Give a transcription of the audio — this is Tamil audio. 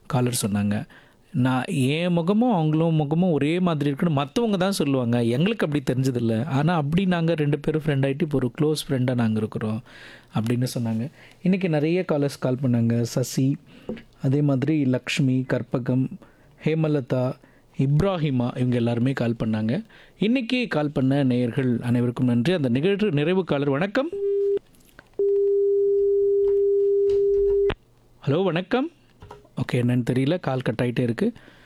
காலர் சொன்னாங்க நான் என் முகமும் அவங்களும் முகமும் ஒரே மாதிரி இருக்குன்னு மற்றவங்க தான் சொல்லுவாங்க எங்களுக்கு அப்படி தெரிஞ்சதில்ல ஆனால் அப்படி நாங்கள் ரெண்டு பேரும் ஃப்ரெண்ட் ஆகிட்டு இப்போ ஒரு க்ளோஸ் ஃப்ரெண்டாக நாங்கள் இருக்கிறோம் அப்படின்னு சொன்னாங்க இன்றைக்கி நிறைய காலர்ஸ் கால் பண்ணாங்க சசி அதே மாதிரி லக்ஷ்மி கற்பகம் ஹேமலதா இப்ராஹிமா இவங்க எல்லாருமே கால் பண்ணாங்க இன்றைக்கி கால் பண்ண நேயர்கள் அனைவருக்கும் நன்றி அந்த நிகழ்வு நிறைவு காலர் வணக்கம் ஹலோ வணக்கம் ஓகே என்னன்னு தெரியல கால் கட் ஆகிட்டே இருக்குது